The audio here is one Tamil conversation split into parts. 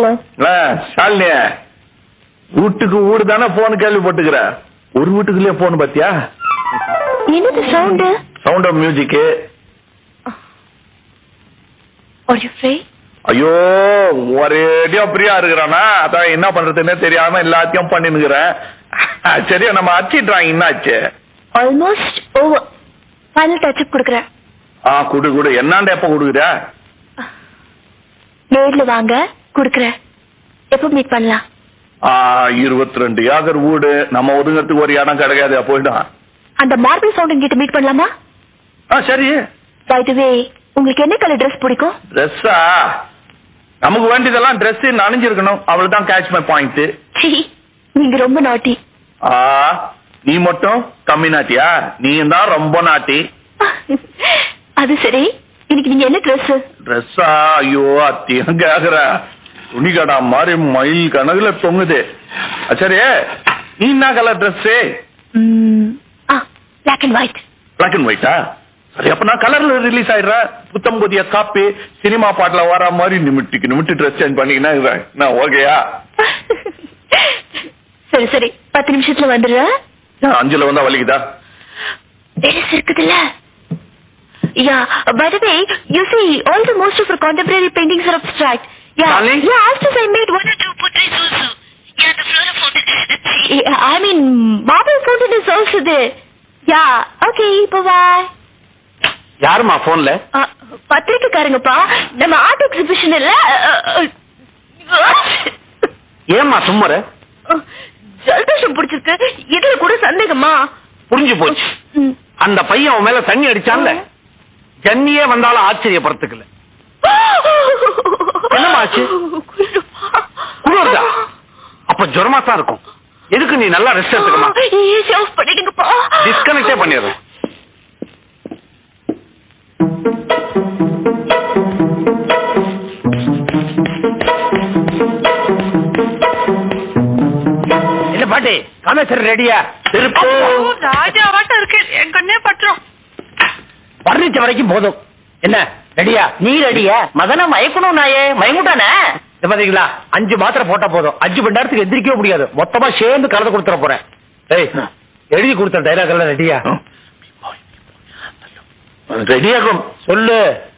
ஹலோ ஆ, ஷாலினி வீட்டுக்கு வீடு தானே போன் கேள்விப்பட்டுக்கிற ஒரு வீட்டுக்குள்ளேயே போன் பாத்தியா என்னது sound sound off music are you free ஐயோ ஒரேடியா பிரியா இருக்கிறானா அதான் என்ன பண்றதுன்னே தெரியாம எல்லாத்தையும் பண்ணினுக்கிறேன் சரி நம்ம அச்சி டிராயிங் என்னாச்சு ஆல்மோஸ்ட் ஓவர் ஃபைனல் டச்சப் கொடுக்குறேன் ஆ குடு குடு என்னாண்ட எப்ப கொடுக்குற நேர்ல வாங்க கொடுக்குறேன் எப்போ மீட் பண்ணலாம் ஆ இருபத்தி ரெண்டு ஏக்கர் வீடு நம்ம ஒதுங்கிறதுக்கு ஒரு இடம் கிடைக்காது போயிடும் அந்த மார்பிள் ஃபவுண்டன் கிட்ட மீட் பண்ணலாமா ஆ சரி பை த வே உங்களுக்கு என்ன கலர் ட்ரெஸ் பிடிக்கும் ட்ரெஸ்ஸா நமக்கு வேண்டியதெல்லாம் ட்ரெஸ் நனைஞ்சிருக்கணும் அவ்வளவுதான் கேட்ச் மை பாயிண்ட் சீ நீங்க ரொம்ப நாட்டி ஆ நீ மட்டும் கம்மி நாட்டியா நீ தான் ரொம்ப நாட்டி அது சரி இன்னைக்கு நீங்க என்ன ட்ரெஸ் ட்ரெஸ்ஸா ஐயோ அத்தியம் கேக்குற துணி கடா மாதிரி மயில் கணக்குல தொங்குது அ, சரி நீ என்ன கலர் ட்ரெஸ் ஆ black and white black and ஒயிட்டா சரி அப்ப நான் கலர்ல ரிலீஸ் ஆயிடுறேன் புத்தம் புதிய காப்பி சினிமா பாட்டுல வர மாதிரி நிமிட்டிக்கு நிமிட்டி ட்ரெஸ் சேஞ்ச் பண்ணிக்கினா நான் ஓகேயா சரி சரி பத்து நிமிஷத்துல வந்துடுறேன் அஞ்சுல வந்தா வலிக்குதா பெருசு இருக்குதுல்ல Yeah, by the way, you see, all the most of our contemporary paintings are abstract. Yeah, Darling? yeah, after I made one or two portraits also. Yeah, the floral fountain. Yeah, I mean, marble fountain is also there. Yeah, okay, bye-bye. யாருமா போன்ல Uh, பத்திரிக்கைக்காரங்கப்பா நம்ம ஆர்ட் எக்ஸிபிஷன் இல்ல ஏமா சும்மர ஜலதோஷம் பிடிச்சிருக்கு இதுல கூட சந்தேகமா புரிஞ்சு போச்சு ம். அந்த பையன் அவன் மேல தண்ணி அடிச்சான்ல ஜன்னியே வந்தாலும் ஆச்சரியப்படுத்துக்கல என்னம்மா ஆச்சு? குளிருதா அப்ப ஜுரமா தான் இருக்கும் எதுக்கு நீ நல்லா ரெஸ்ட் எடுத்துக்கமா ஏசி ஆஃப் பண்ணிடுங்கப்பா டிஸ்கனெக்டே பண்ணிடுறேன் என்ன பாட்டி காமேஸ்வரர் ரெடியா திருப்பூர் ராஜாவாட்டம் இருக்கு என் கண்ணே பற்றும் பர்னிச்சர் வரைக்கும் போதும் என்ன ரெடியா நீ ரெடியா மதன மயக்கணும் நாயே மயங்கிட்டானே இது பாத்தீங்களா அஞ்சு மாத்திரை போட்டா போதும் அஞ்சு மணி நேரத்துக்கு எந்திரிக்கவே முடியாது மொத்தமா சேர்ந்து கலந்து கொடுத்துட போறேன் ஏய் எழுதி கொடுத்த டைலாக் எல்லாம் ரெடியா ரெடியாகும் சொல்லு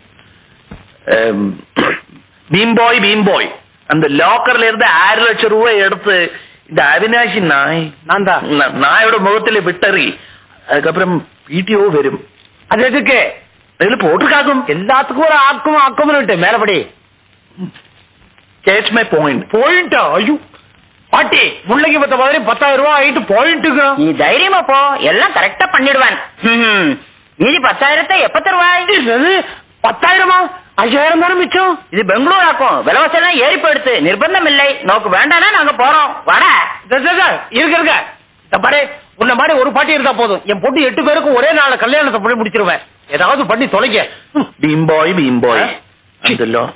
பீம்பாய் பீம்பாய் அந்த லாக்கர்ல இருந்து ஆறு லட்சம் ரூபாய் எடுத்து இந்த அவினாஷி நாய் நான் தான் நா- நாயோட முகத்துல விட்டறி அதுக்கப்புறம் வீடியோ வரும் அது எதுக்கு அதுல போட்டிருக்காகும் எல்லாத்துக்கும் ஒரு ஆக்கும் ஆக்கும்னு மேலபடி கேட்ச் மை பாயிண்ட் பாயிண்டா ஐயோ பாட்டி முள்ளங்கி பத்த மாதிரி பத்தாயிரம் ரூபாய் ஆயிட்டு பாயிண்ட்டுக்கு நீ தைரியமா போ எல்லாம் கரெக்டா பண்ணிடுவான் ஹம். மீதி பத்தாயிரத்தை எப்ப தருவாய் என்னது பத்தாயிரமா ஐயாயிரம் தானே மிச்சம் இது பெங்களூர் ஆக்கும் விலைவாசி எல்லாம் ஏறி போயிடுத்து நிர்பந்தம் இல்லை நோக்கு வேண்டாம்னா நாங்க போறோம் வாடா இதோ, இதோ, இதோ, இருக்க இருக்க இந்த பாரு உன்ன மாதிரி ஒரு பாட்டி இருந்தா போதும் என் பொண்ணு எட்டு பேருக்கும் ஒரே நாள்ல கல்யாணத்தை பண்ணி முடிச்சிருவேன் ஏதாவது பண்ணி தொலைங்க ம். பீம்பாய் பீம்பாய் ஆ? அந்த law-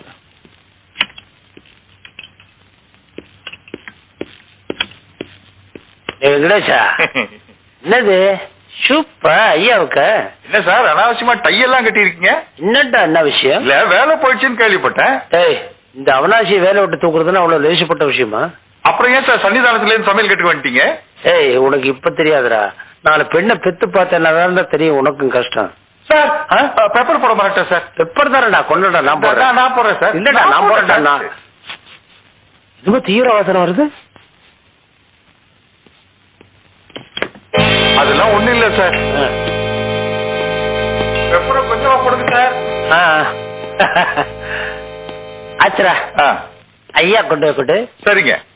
ஏய், வெங்கடேஷா என்னது சூப்பா ஐயாவுக்கு என்ன சார் அனாவசியமா டையெல்லாம் கட்டியிருக்கீங்க என்னடா என்ன விஷயம் இல்ல வேலை போயிடுச்சுன்னு கேள்விப்பட்டேன் ஏய் இந்த அவனாசி வேலை விட்டு தூக்குறதுன்னா அவ்வளவு லேசிப்பட்ட விஷயமா அப்புறம் ஏன் சார் சன்னிதானத்துல இருந்து சமையல் கட்டுக்கு வந்துட்டீங்க ஏய் உனக்கு இப்ப தெரியாதுடா நாலு பெண்ணை பெத்து பார்த்தேன்னா தான் தெரியும் உனக்கும் கஷ்டம் சார் பெப்பர் போட மாட்டேன் சார் பெப்பர் தானடா கொண்டடா நான் போடுறேன் நான் போடுறேன் சார் இல்லடா நான் போடுறேன்டா நான் இதுவும் தீவிர வாசனை வருது அதெல்லாம் ஒண்ணு இல்ல சார் பெப்பரை கொஞ்சமா போடுங்க சார் ஆ. ஆச்சுடா ஆ, ஐயா கொண்டு போய் கொண்டு சரிங்க